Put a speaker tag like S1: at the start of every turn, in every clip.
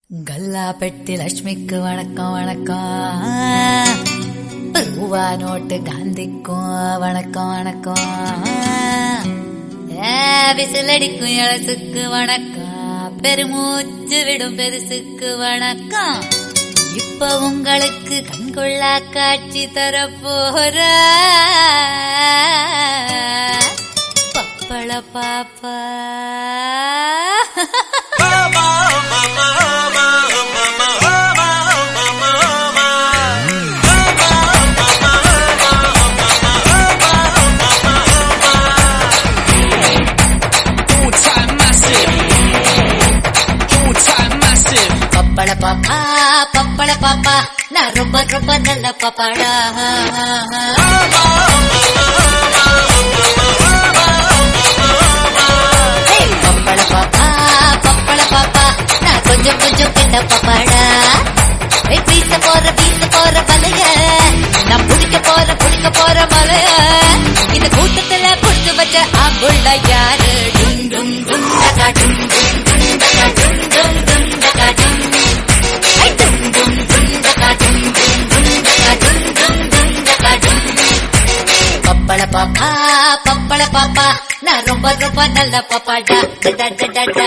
S1: கல்லா பெட்டி லட்சுமிக்கு வணக்கம் வணக்கம் ரூபா நோட்டு காந்திக்கும் வணக்கம் வணக்கம் ஏ, விசிலடிக்கும் இளசுக்கு வணக்கம் பெருமூச்சு விடும் பெருசுக்கு வணக்கம் இப்ப உங்களுக்கு கண்கொள்ளா காட்சி தரப்போற பப்பள பாப்பா
S2: Full time massive. Full time massive.
S1: பப்பள பாப்பா பப்பள பாப்பா நான் ரொம்ப ரொம்ப நல்ல பாப்பாடா ஏய், பப்பள பாப்பா பப்பள பாப்பா நான் கொஞ்சம் கொஞ்சம் கெட்ட பாப்பாடா ஏய், வீச போற வீச போற வலைய நான் புடிக்க போற புடிக்க போற மலைய இந்த கூட்டத்துல புடிச்சு வச்ச ஆம்புள்ள யாரு டும் டும் டும் டகா டும் டும் டும் டகா டும் டும் டும் டகா டும் ஐ டும் டும் டும் டகா டும் டும் டும் டகா டும் டும் டும் டகா டும் பப்பள பாப்பா பப்பள பாப்பா நான் ரொம்ப ரொம்ப நல்ல பாப்பாடா டா டா டா டா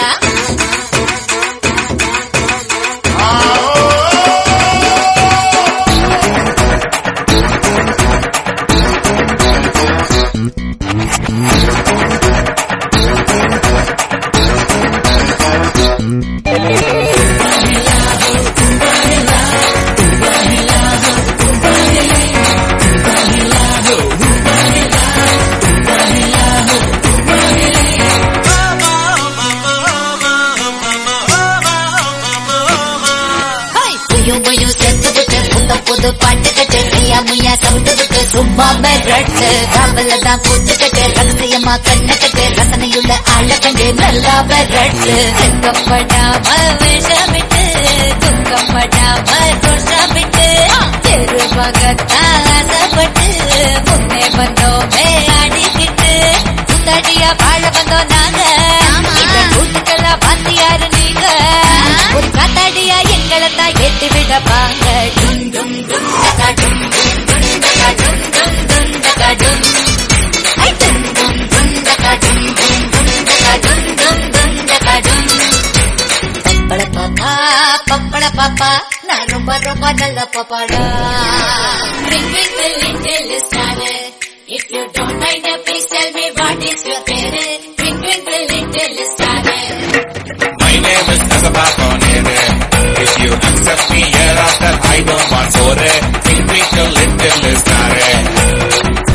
S1: ஹாய் புயும் புயும் செத்து விட்டு புத்த புது பாட்டு கட்டு மையா மையா சவுண்டு விட்டு சும்மா மிரட்டு காவல தான் கூத்து கட்டு ரகசியமா கண்ண கட்டு ரசனையுள்ள ஆள கண்டு நல்லா மிரட்டு வெக்கப்படாம விஷமிட்டு துக்கப்படாம ரோஷமிட்டு தெருவகத்தான் ஆசைப்பட்டு முன்னே வந்தோமே ஆடிக்கிட்டு தடியா வாழ வந்தோம் நாங்க இந்த கூட்டுக்கெல்லாம் பாத்தியாரு நீங்க ஒரு காத்தாடியா எங்களை தான் ஏத்தி விட பாங்க டும் டும் டும் டகா டும் டும் டும் டகா டும் டும் டும் டகா டும் ஐ டும் டும் டும் டகா டும் டும் டும் டகா டும் டும் டும் டகா டும் பப்பட பாப்பா பப்பட பாப்பா நான் ரொம்ப ரொம்ப நல்ல பாப்பாடா Twinkle, twinkle, little star. If you don't mind, uh, please tell me what is your favorite. Twinkle, twinkle, little star.
S3: My name is Nasabakonere. If you accept me hereafter, I don't want sore. Think twinkle little star.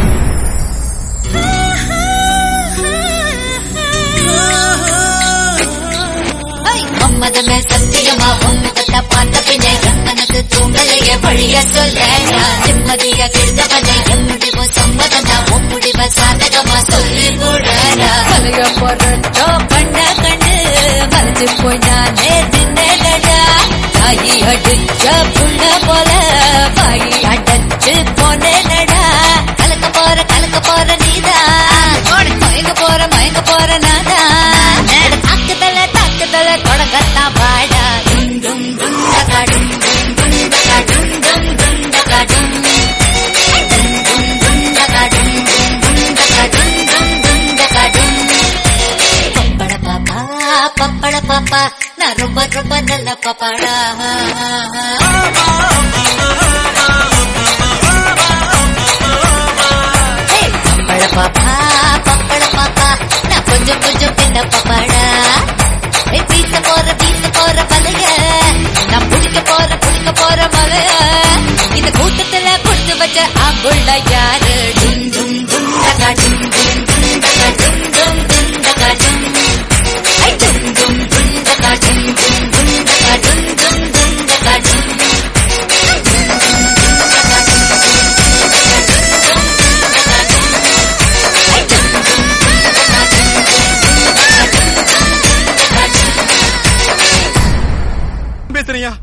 S1: மம்மதமே சத்தியமா உன்முகத்தை பார்த்த பின்னே என் மனசு தூங்கலைய வழிய சொல்ல நான் நிம்மதிய கிழந்தவனே என் முடிவு சம்மதனா உன் முடிவ சாதகமா சொல்லி கூட கலைய பொருட்டோ கண்ட கண்டு மறைஞ்சு போய் நானே தின்னடா தாயி அடிச்ச புள்ள போல வாயி அடைச்சு போனேனடா கலக்க போற கலக்க போற நீதான் மயங்க போற மயங்க போற நாதான் தாக்குதல தாக்குதல தொடங்கத்தான் பாடா டும் டும் டும் டகா டும் டும் டும் டகா டும் டும் டும் டகா டும் டும் டும் டும் டகா டும் டும் டும் டகா டும் டும் டும் டகா டும் பப்பட பாப்பா பப்பட பாப்பா நான் ரொம்ப ரொம்ப நல்ல பாப்பாடா ஏய், பப்பட பாப்பா பப்பட பாப்பா நான் கொஞ்சம் கொஞ்சம் பின்ன பாப்பாடா ஏய், வீச போற வீச போற மலைய நான் புடிக்க போற புடிக்க போற மலைய இந்த கூட்டத்துல கொடுத்து வச்ச ஆம்புள்ள